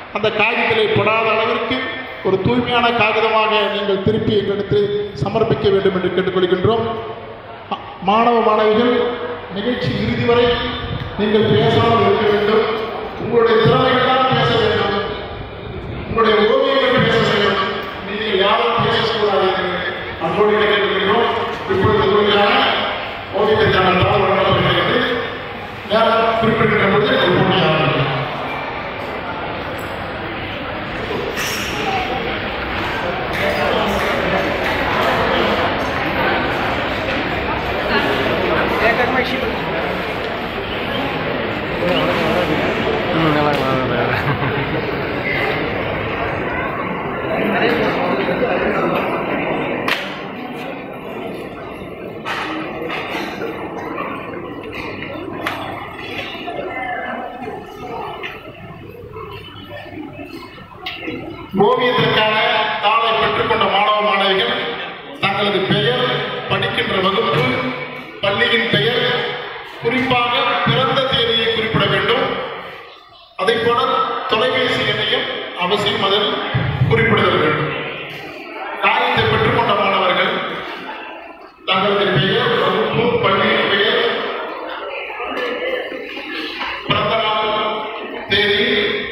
அந்த காகிதத்திலே படாத அளவிற்கு ஒரு தூய்மையான காகிதமாக நீங்கள் திருப்பி எங்களுக்கு சமர்ப்பிக்க வேண்டும் என்று கேட்டுக்கொள்கின்றோம் மா- மாணவ மாணவிகள் நிகழ்ச்சி இறுதி வரை நீங்கள் பேசாமல் இருக்க வேண்டும் உங்களுடைய திறமைகள் தான் பேச வேண்டும் உங்களுடைய ஓவியங்கள் பேச வேண்டும் நீங்கள் யாரும் பேசக்கூடாது என்று அன்போடு கேட்டுக்கொள்கிறோம் இப்பொழுது உங்களுக்கான ஓவியத்திற்கான தாள் வழங்கப்படுகிறது நேரம் குறிப்பிடுகின்ற பொழுது ஒரு போட்டி ஆரம்பிக்கும் ம் நல்லா இருக்கு, நல்லா இருக்கு. ஓவியத்திற்கான தாளை பெற்றுக்கொண்ட மாணவ மாணவிகள் தங்களது பெயர் படிக்கின்ற வகுப்பு பள்ளியின் பெயர் குறிப்பாக பிறந்த தேதியை குறிப்பிட வேண்டும் அதை போல தொலைபேசி எண்ணையும் அவசியம் அதில் குறிப்பிடுதல் வேண்டும் காரியத்தை பெற்றுக்கொண்ட மாணவர்கள் தங்களது பெயர் வகுப்பு பள்ளியின் பெயர் பிறந்த நாள் தேதி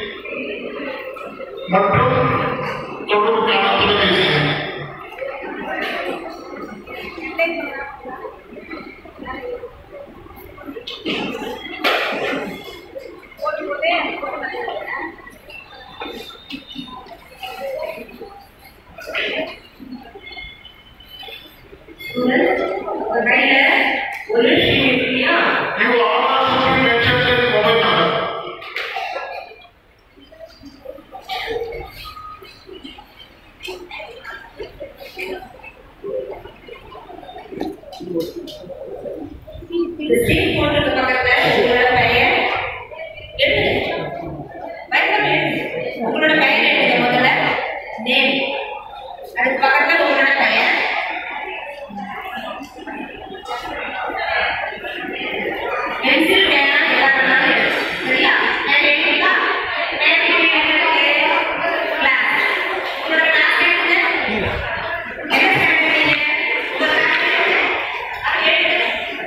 மற்றும் தொடர்புக்கான தொலைபேசி எண் ஒரு கையில ஒரு sheet இல்லையா? You are also mentioned in mobile number. இந்த sheet போட்டிருக்க பக்கத்துல உங்களோட பெயர் எழுதுங்க. பயப்படாம எழுதுங்க. உங்களோட பெயர் எழுதுங்க முதல்ல நேம் அதுக்கு பக்கத்துல உங்களோட பெயர் பென்சில் பேனா எதா வேணாலும் எழுதுங்க. சரியா நான் எழுதிட்டா பேனா கிளாஸ் உங்களோட கிளாஸ் எழுதுங்க என்ன எழுதுறீங்க உங்களோட class எழுதுங்க. அது எழுதுங்க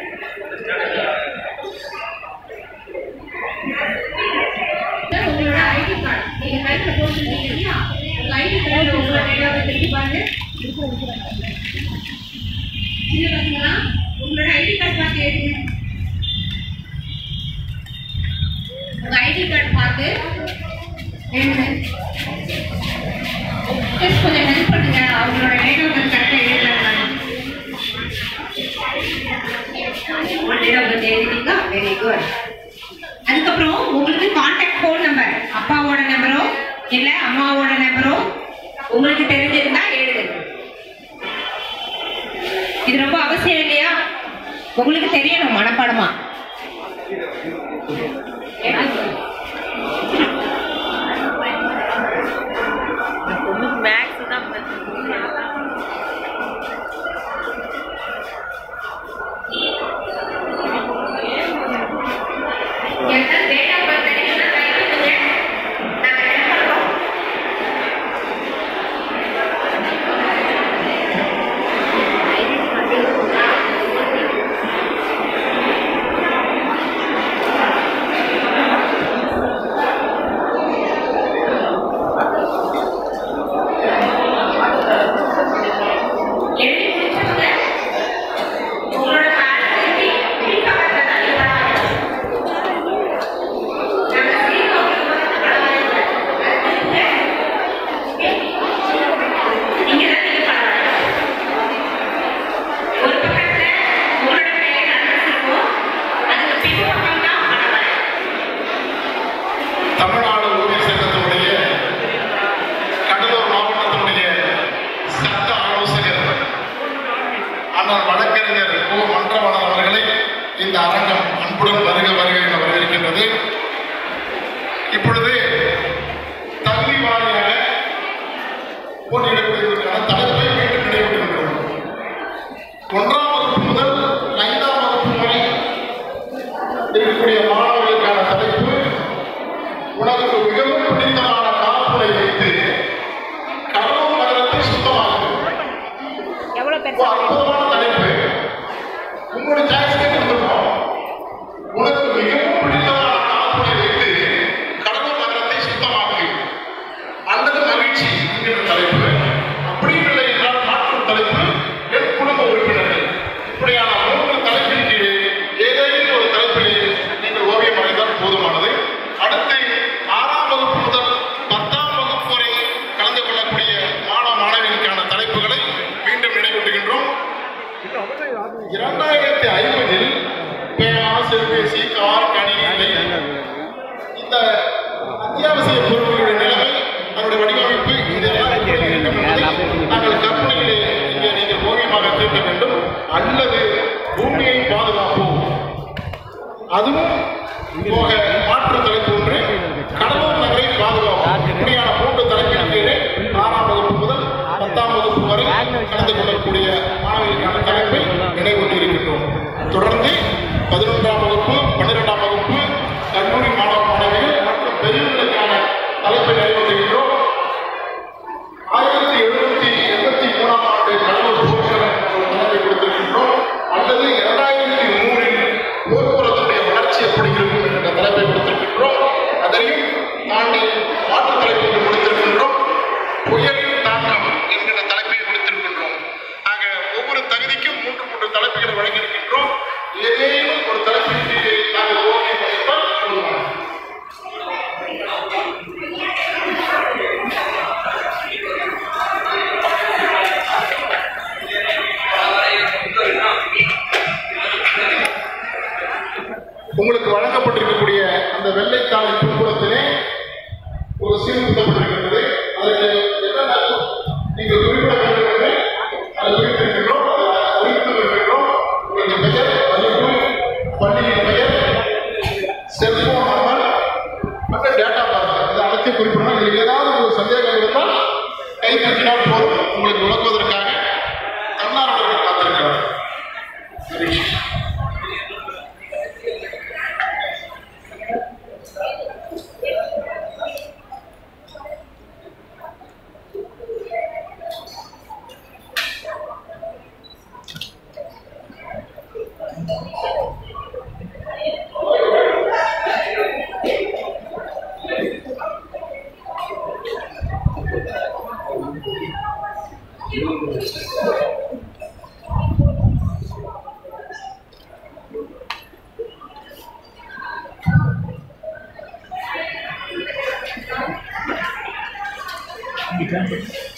உங்களோட ஐடி கார்டு நீங்க கையில போட்டுருக்கீங்க இல்லையா உங்க ஐடி கார்டு உங்களோட டேட்டாவை திருப்பி பாருங்க இல்ல பாத்தீங்களா உங்களோட ஐடி கார்டு பார்த்து எழுதுங்க உங்க ஐடி கார்டு பார்த்து எழுதுங்க Just கொஞ்சம் ஹெல்ப் பண்ணுங்க அவங்களோட டேட்டா பர்த் கரெக்டாக எழுதுறாங்க டேட்டா பர்த் எழுதிட்டீங்களா வெரி குட் அதுக்கப்புறம் உங்களுக்கு கான்டாக்ட் ஃபோன் நம்பர் அப்பாவோட நம்பரோ இல்ல அம்மாவோட நம்பரோ உங்களுக்கு தெரிஞ்சிருந்தா எழுதுங்க இது ரொம்ப அவசியம் இல்லையா உங்களுக்கு தெரியணும் மனப்பாடமா மேக்ஸ் தான் பிரச்சனை என்ன டேட் ஆஃப் பர்த் தெரியும்னா கை தூக்குங்க நாங்க என்ன பண்றோம் எழுதி முடிச்சவங்க உங்களோட காலை திருப்பி திருப்பி பக்கத்துல தள்ளி வராங்க நாங்க சீக்கிரம் உங்களுக்கு பரவாயில்லை அது திரும்ப நீங்க தான் நீங்க பரவாயில்லை ஒரு பக்கத்துல உங்களோட பெயர் அட்ரஸ் இருக்கும் அதுக்கு பின் பக்கம் தான் பரவாயில்லை தமிழ்நாடு ஓவிய சங்கத்தினுடைய கடலூர் மாவட்டத்தினுடைய சட்ட ஆலோசகர் அண்ணன் வழக்கறிஞர் ஓ மன்றவனன் அவர்களை இந்த அரங்கம் அன்புடன் வருக வருக என வரவேற்கின்றது இப்பொழுது தகுதி வாரியாக போட்டியிடக்கூடியதற்கான தலைப்பை மீண்டும் நினைவூட்டுகின்றோம் ஒன்றாம் வகுப்பு முதல் ஐந்தாம் வகுப்பு வரை இருக்கக்கூடிய மாணவர்களுக்கான தலைப்பு உனக்கு மிகவும் பிடித்தமான ரொம்ப அற்புதமான தலைப்பு உங்களுடைய சாய்ஸ்க்கே கொடுத்துருக்கோம் உனக்கு மிகவும் பிடித்தமான காப்புனை வைத்து கடந்த நகரத்தை சுத்தமாக்கு அல்லது மகிழ்ச்சி என்கிற தலைப்பு அப்படி இல்லை என்றால் மாற்றும் தலைப்பு என் குடும்ப உறுப்பினர்கள் இப்படியான மூன்று தலைப்பின் கீழே ஏதேனும் ஒரு தலைப்பிலே நீங்கள் ஓவியம் வரைந்தால் போதுமானது அடுத்து ஆறாம் வகுப்பு முதல் பத்தாம் வகுப்பு வரை கலந்து கொள்ளக்கூடிய மாணவ மாணவிகளுக்கான தலைப்புகளை மீண்டும் நினைவூட்டுகின்றோம் இரண்டாயிரத்தி ஐம்பதில் பேனா செல்பேசி கார் கணினி லைட் இந்த அத்தியாவசிய பொருட்களுடைய நிலைமை அதனுடைய வடிவமைப்பு இதெல்லாம் எப்படி இருக்கும் என்பதை நாங்கள் கற்பனையிலே இங்கே நீங்கள் ஓவியமாக தீர்க்க வேண்டும் அல்லது பூமியை பாதுகாப்போம் அதுவும் போக மாற்று தலைப்பு ஒன்று கடலூர் நகரை பாதுகாப்போம் இப்படியான மூன்று தலைப்பின் கீழே ஆறாம் வகுப்பு முதல் பத்தாம் வகுப்பு வரை கலந்து கொள்ளக்கூடிய மாணவர்களுக்கான தலைப்பை நினைவூட்டி இருக்கின்றோம் தொடர்ந்து பதினொன்றாம் வகுப்பு பன்னிரெண்டாம் வகுப்பு கல்லூரி மாணவ மாணவிகள் மற்றும் பெரியவர்களுக்கான தலைப்பை நினைவூட்டுகின்றோம் ஆயிரத்தி எழுநூத்தி எண்பத்தி மூணாம் ஆண்டு கடலூர் போர்க்களம் ஒரு தலைப்பை கொடுத்திருக்கின்றோம் அல்லது இரண்டாயிரத்தி மூணில் போக்குவரத்துடைய வளர்ச்சி எப்படி இருக்கும் என்ற தலைப்பை கொடுத்திருக்கின்றோம் அதையும் தாண்டி மாற்று தலைப்பு ஒன்று கொடுத்திருக்கின்றோம் புயலின் தாக்கம் என்கிற தலைப்பை கொடுத்திருக்கின்றோம் ஆக ஒவ்வொரு தகுதிக்கும் மூன்று மூன்று தலைப்புகளை வழங்கியிருக்கின்றோம் ஏதேனும் ஒரு தலைப்பின் கீழே நாங்கள் ஓவியம் வரைந்தால் போதுமானது உங்களுக்கு வழங்கப்பட்டிருக்கக்கூடிய அந்த வெள்ளைத்தாளை பின்புறத்திலே ஒரு சீல் குத்தப்பட்டிருக்கிறது அதற்கு என்னென்ன நீங்கள் குறிப்பிட வேண்டும் என்று அதை குறித்திருக்கின்றோம் அதை குறித்து இருக்கின்றோம் உங்களுடைய பெயர் மதிப்பு பள்ளியின் பெயர் செல்போன் நம்பர் மற்றும் டேட்டா பார்த்து இதை அனைத்தையும் குறிப்பிடணும் இதில் ஏதாவது உங்களுக்கு சந்தேகம் இருந்தால் கை தட்டினால் போதும் உங்களுக்கு விளக்குவதற்காக தன்னார்வலர்கள் காத்திருக்கிறார் மகிழ்ச்சி Thank you.